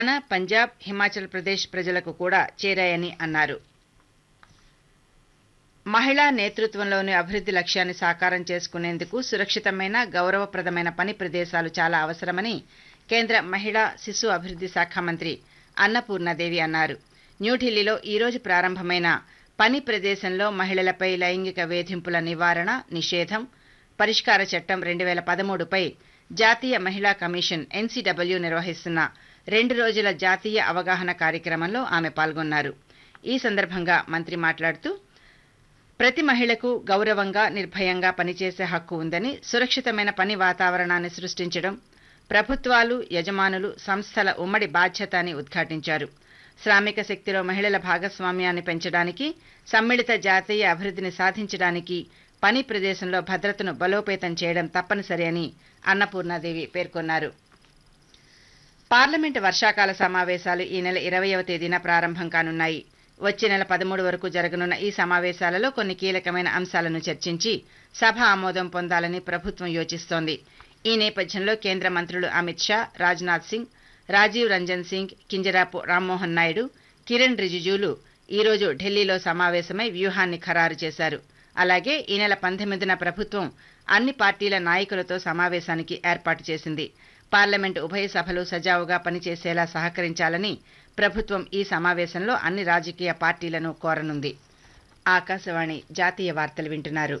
హర్యానా పంజాబ్ హిమాచల్ ప్రదేశ్ ప్రజలకు కూడా చేరాయని అన్నారు మహిళా నేతృత్వంలోని అభివృద్ధి లక్ష్యాన్ని సాకారం చేసుకునేందుకు సురక్షితమైన గౌరవప్రదమైన పని ప్రదేశాలు చాలా అవసరమని కేంద్ర మహిళా శిశు అభివృద్ధి శాఖ మంత్రి అన్నపూర్ణాదేవి అన్నారు న్యూఢిల్లీలో ఈరోజు ప్రారంభమైన పని ప్రదేశంలో మహిళలపై లైంగిక వేధింపుల నివారణ నిషేధం పరిష్కార చట్టం రెండు వేల పదమూడుపై జాతీయ మహిళా కమిషన్ ఎన్సీడబ్ల్యూ నిర్వహిస్తున్న రెండు రోజుల జాతీయ అవగాహన కార్యక్రమంలో ఆమె పాల్గొన్నారు ఈ సందర్భంగా మంత్రి మాట్లాడుతూ ప్రతి మహిళకు గౌరవంగా నిర్భయంగా పనిచేసే హక్కు ఉందని సురక్షితమైన పని వాతావరణాన్ని సృష్టించడం ప్రభుత్వాలు యజమానులు సంస్థల ఉమ్మడి బాధ్యత అని ఉద్ఘాటించారు శ్రామిక శక్తిలో మహిళల భాగస్వామ్యాన్ని పెంచడానికి సమ్మిళిత జాతీయ అభివృద్ధిని సాధించడానికి పని ప్రదేశంలో భద్రతను బలోపేతం చేయడం తప్పనిసరి అని అన్నపూర్ణాదేవి పేర్కొన్నారు పార్లమెంటు వర్షాకాల సమావేశాలు ఈ నెల ఇరవయవ తేదీన ప్రారంభం కానున్నాయి వచ్చే నెల పదమూడు వరకు జరగనున్న ఈ సమావేశాలలో కొన్ని కీలకమైన అంశాలను చర్చించి సభ ఆమోదం పొందాలని ప్రభుత్వం యోచిస్తోంది ఈ నేపథ్యంలో కేంద్ర మంత్రులు అమిత్ షా రాజ్నాథ్ సింగ్ రాజీవ్ రంజన్ సింగ్ కింజరాపు రామ్మోహన్ నాయుడు కిరణ్ రిజిజూలు ఈరోజు ఢిల్లీలో సమావేశమై వ్యూహాన్ని ఖరారు చేశారు అలాగే ఈ నెల పంతొమ్మిదిన ప్రభుత్వం అన్ని పార్టీల నాయకులతో సమావేశానికి ఏర్పాటు చేసింది పార్లమెంటు ఉభయ సభలు సజావుగా పనిచేసేలా సహకరించాలని ప్రభుత్వం ఈ సమావేశంలో అన్ని రాజకీయ పార్టీలను కోరనుంది ఆకాశవాణి జాతీయ వార్తలు వింటున్నారు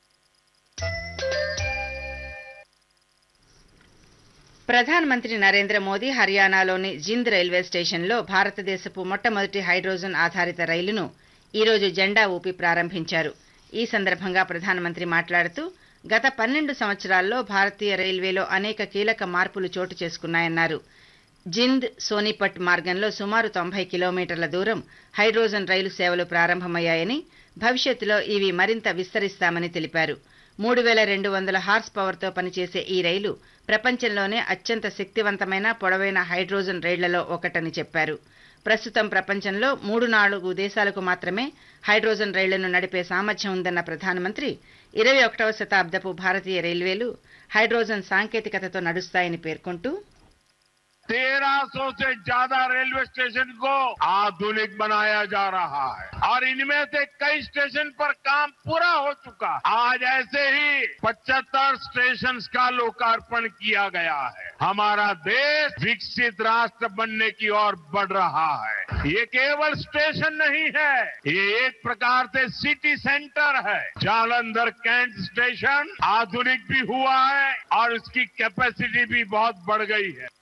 ప్రధానమంత్రి నరేంద్ర మోదీ హర్యానాలోని జింద్ రైల్వే స్టేషన్లో భారతదేశపు మొట్టమొదటి హైడ్రోజన్ ఆధారిత రైలును ఈరోజు జెండా ఊపి ప్రారంభించారు ఈ సందర్భంగా ప్రధానమంత్రి మాట్లాడుతూ గత పన్నెండు సంవత్సరాల్లో భారతీయ రైల్వేలో అనేక కీలక మార్పులు చోటు చేసుకున్నాయన్నారు జింద్ సోనిపట్ మార్గంలో సుమారు తొంభై కిలోమీటర్ల దూరం హైడ్రోజన్ రైలు సేవలు ప్రారంభమయ్యాయని భవిష్యత్తులో ఇవి మరింత విస్తరిస్తామని తెలిపారు మూడు వేల రెండు వందల హార్స్ పవర్తో పనిచేసే ఈ రైలు ప్రపంచంలోనే అత్యంత శక్తివంతమైన పొడవైన హైడ్రోజన్ రైళ్లలో ఒకటని చెప్పారు ప్రస్తుతం ప్రపంచంలో మూడు నాలుగు దేశాలకు మాత్రమే హైడ్రోజన్ రైళ్లను నడిపే సామర్థ్యం ఉందన్న ప్రధానమంత్రి ఇరవై ఒకటవ శతాబ్దపు భారతీయ రైల్వేలు హైడ్రోజన్ సాంకేతికతతో నడుస్తాయని పేర్కొంటూ तेरह सौ से ज्यादा रेलवे स्टेशन को आधुनिक बनाया जा रहा है और इनमें से कई स्टेशन पर काम पूरा हो चुका है आज ऐसे ही 75 स्टेशन का लोकार्पण किया गया है हमारा देश विकसित राष्ट्र बनने की ओर बढ़ रहा है ये केवल स्टेशन नहीं है ये एक प्रकार से सिटी सेंटर है जालंधर कैंट स्टेशन आधुनिक भी हुआ है और इसकी कैपेसिटी भी बहुत बढ़ गई है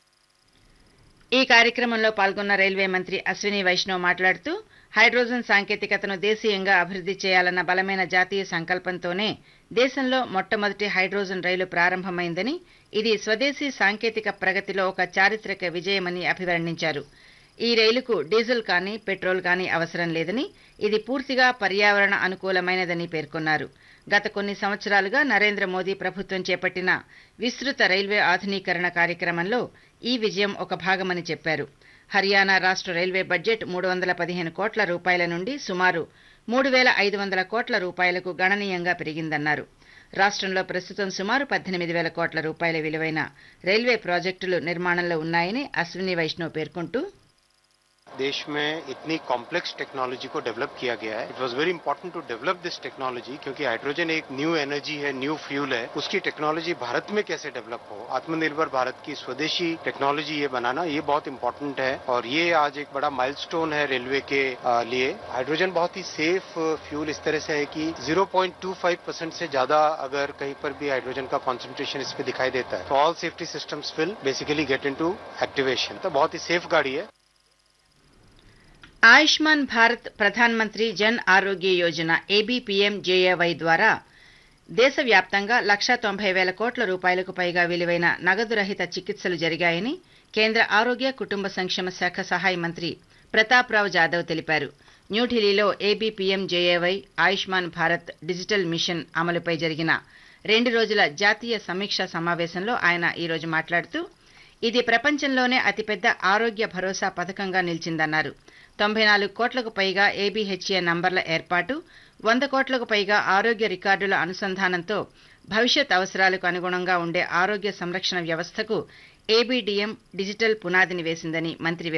ఈ కార్యక్రమంలో పాల్గొన్న రైల్వే మంత్రి అశ్విని వైష్ణవ్ మాట్లాడుతూ హైడ్రోజన్ సాంకేతికతను దేశీయంగా అభివృద్ధి చేయాలన్న బలమైన జాతీయ సంకల్పంతోనే దేశంలో మొట్టమొదటి హైడ్రోజన్ రైలు ప్రారంభమైందని ఇది స్వదేశీ సాంకేతిక ప్రగతిలో ఒక చారిత్రక విజయమని అభివర్ణించారు ఈ రైలుకు డీజిల్ కానీ పెట్రోల్ కానీ అవసరం లేదని ఇది పూర్తిగా పర్యావరణ అనుకూలమైనదని పేర్కొన్నారు గత కొన్ని సంవత్సరాలుగా నరేంద్ర మోదీ ప్రభుత్వం చేపట్టిన విస్తృత రైల్వే ఆధునీకరణ కార్యక్రమంలో ఈ విజయం ఒక భాగమని చెప్పారు హర్యానా రాష్ట్ర రైల్వే బడ్జెట్ మూడు వందల పదిహేను కోట్ల రూపాయల నుండి సుమారు మూడు వేల ఐదు వందల కోట్ల రూపాయలకు గణనీయంగా పెరిగిందన్నారు రాష్ట్రంలో ప్రస్తుతం సుమారు పద్దెనిమిది వేల కోట్ల రూపాయల విలువైన రైల్వే ప్రాజెక్టులు నిర్మాణంలో ఉన్నాయని అశ్విని వైష్ణవ్ పేర్కొంటూ देश में इतनी कॉम्प्लेक्स टेक्नोलॉजी को डेवलप किया गया है it was very important to develop this technology क्योंकि हाइड्रोजन एक न्यू एनर्जी है न्यू फ्यूल है उसकी टेक्नोलॉजी भारत में कैसे डेवलप हो आत्मनिर्भर भारत की स्वदेशी टेक्नोलॉजी ये बनाना ये बहुत इंपॉर्टेंट है और ये आज एक बड़ा माइलस्टोन है रेलवे के आ, लिए हाइड्रोजन बहुत ही सेफ फ्यूल इस तरह से है कि 0.25 परसेंट से ज्यादा अगर कहीं पर भी हाइड्रोजन का कॉन्सेंट्रेशन इसमें दिखाई देता है तो all safety systems will basically get into activation तो बहुत ही सेफ गाड़ी है ఆయుష్మాన్ భారత్ ప్రధాన్ మంత్రి జన్ ఆరోగ్య యోజన ఏబీపీఎం జేఏవై ద్వారా దేశవ్యాప్తంగా లక్షా తొంభై వేల కోట్ల రూపాయలకు పైగా విలువైన నగదు రహిత చికిత్సలు జరిగాయని కేంద్ర ఆరోగ్య కుటుంబ సంక్షేమ శాఖ సహాయ మంత్రి ప్రతాప్రావు జాదవ్ తెలిపారు న్యూఢిల్లీలో ABPM JAY Ayushman Bharat digital mission అమలుపై జరిగిన రెండు రోజుల జాతీయ సమీక్షా సమావేశంలో ఆయన ఈరోజు మాట్లాడుతూ ఇది ప్రపంచంలోనే అతిపెద్ద ఆరోగ్య భరోసా పథకంగా నిలిచిందన్నారు తొంభై నాలుగు కోట్లకు పైగా ఏబీహెచ్ఏ నంబర్ల ఏర్పాటు వంద కోట్లకు పైగా ఆరోగ్య రికార్డుల అనుసంధానంతో భవిష్యత్ అవసరాలకు అనుగుణంగా ఉండే ఆరోగ్య సంరక్షణ వ్యవస్థకు ఏబీడీఎం డిజిటల్ పునాదిని వేసిందని మంత్రి